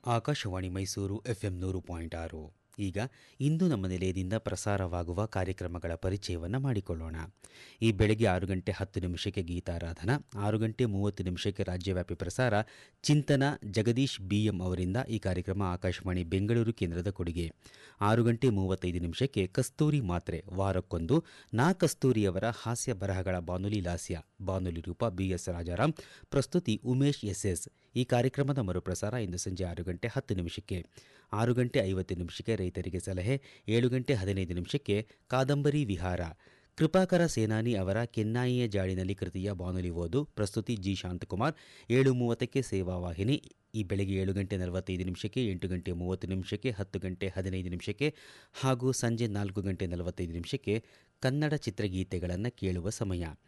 Akashvani Mysuru FM ನೂರು point ಆರು ಈಗ ಇಂದು ನಮ್ಮ ನಿಲಯದಿಂದ ಪ್ರಸಾರವಾಗುವ ಕಾರ್ಯಕ್ರಮಗಳ ಪರಿಚಯವನ್ನು ಮಾಡಿಕೊಳ್ಳೋಣ ಈ ಬೆಳಗ್ಗೆ ಆರು ಗಂಟೆ ಹತ್ತು ನಿಮಿಷಕ್ಕೆ ಗೀತಾರಾಧನಾ ಆರು ಗಂಟೆ ಮೂವತ್ತು ನಿಮಿಷಕ್ಕೆ ರಾಜ್ಯವ್ಯಾಪಿ ಪ್ರಸಾರ ಚಿಂತನ ಜಗದೀಶ್ ಬಿಎಂ ಅವರಿಂದ ಈ ಕಾರ್ಯಕ್ರಮ ಆಕಾಶವಾಣಿ ಬೆಂಗಳೂರು ಕೇಂದ್ರದ ಕೊಡುಗೆ ಆರು ಗಂಟೆ ಮೂವತ್ತೈದು ನಿಮಿಷಕ್ಕೆ ಕಸ್ತೂರಿ ಮಾತ್ರೆ ವಾರಕ್ಕೊಂದು ನಾ ಕಸ್ತೂರಿಯವರ ಹಾಸ್ಯ ಬರಹಗಳ ಬಾನುಲಿ ಲಾಸ್ಯ ಬಾನುಲಿ ರೂಪ ಬಿಎಸ್ ರಾಜಾರಾಮ್ ಪ್ರಸ್ತುತಿ ಉಮೇಶ್ ಎಸ್ಎಸ್ ಈ ಕಾರ್ಯಕ್ರಮದ ಮರುಪ್ರಸಾರ ಇಂದು ಸಂಜೆ ಆರು ಗಂಟೆ ಹತ್ತು ನಿಮಿಷಕ್ಕೆ ಆರು ಗಂಟೆ ಐವತ್ತು ನಿಮಿಷಕ್ಕೆ ರೈತರಿಗೆ ಸಲಹೆ ಏಳು ಗಂಟೆ ಹದಿನೈದು ನಿಮಿಷಕ್ಕೆ ಕಾದಂಬರಿ ವಿಹಾರ ಕೃಪಾಕರ ಸೇನಾನಿ ಅವರ ಕೆನ್ನಾಯಿಯ ಜಾಡಿನಲ್ಲಿ ಕೃತಿಯ ಬಾನುಲಿ ಓದು ಪ್ರಸ್ತುತಿ ಜಿ ಶಾಂತಕುಮಾರ್ ಏಳು ಮೂವತ್ತಕ್ಕೆ ಸೇವಾ ವಾಹಿನಿ ಈ ಬೆಳಗ್ಗೆ ಏಳು ಗಂಟೆ ನಲವತ್ತೈದು ನಿಮಿಷಕ್ಕೆ ಎಂಟು ಗಂಟೆ ಮೂವತ್ತು ನಿಮಿಷಕ್ಕೆ ಹತ್ತು ಗಂಟೆ ಹದಿನೈದು ನಿಮಿಷಕ್ಕೆ ಹಾಗೂ ಸಂಜೆ ನಾಲ್ಕು ಗಂಟೆ ನಲವತ್ತೈದು ನಿಮಿಷಕ್ಕೆ ಕನ್ನಡ ಚಿತ್ರಗೀತೆಗಳನ್ನು ಕೇಳುವ ಸಮಯ